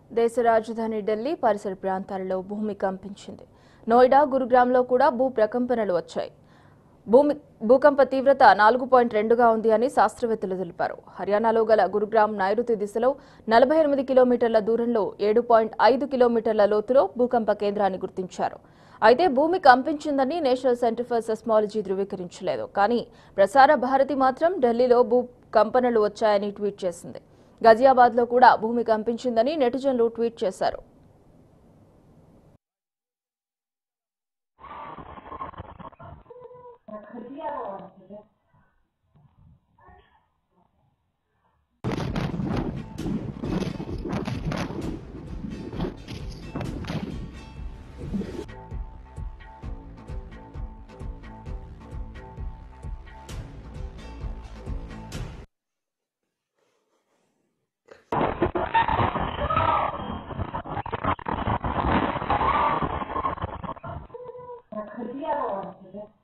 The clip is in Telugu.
దేశ రాజధాని ఢిల్లీ పరిసర ప్రాంతాలలో భూమి కంపించింది నోయిడా గురుగ్రామ్లో కూడా భూ ప్రకంపనలు వచ్చాయి భూమి భూకంప తీవ్రత నాలుగు పాయింట్ రెండుగా ఉంది అని శాస్త్రవేత్తలు తెలిపారు హర్యానాలో గల గురుగ్రామ్ నైరుతి దిశలో నలభై ఎనిమిది కిలోమీటర్ల దూరంలో ఏడు పాయింట్ ఐదు కిలోమీటర్ల లోతులో భూకంప కేంద్రాన్ని గుర్తించారు అయితే భూమి కంపించిందని నేషనల్ సెంటర్ ఫర్ సెస్మాలజీ ధృవీకరించలేదు కానీ ప్రసార భారతి మాత్రం ఢిల్లీలో భూ కంపనలు వచ్చాయని ట్వీట్ చేసింది గజియాబాద్లో కూడా భూమి కంపించిందని నెటిజన్లు ట్వీట్ చేశారు खटिया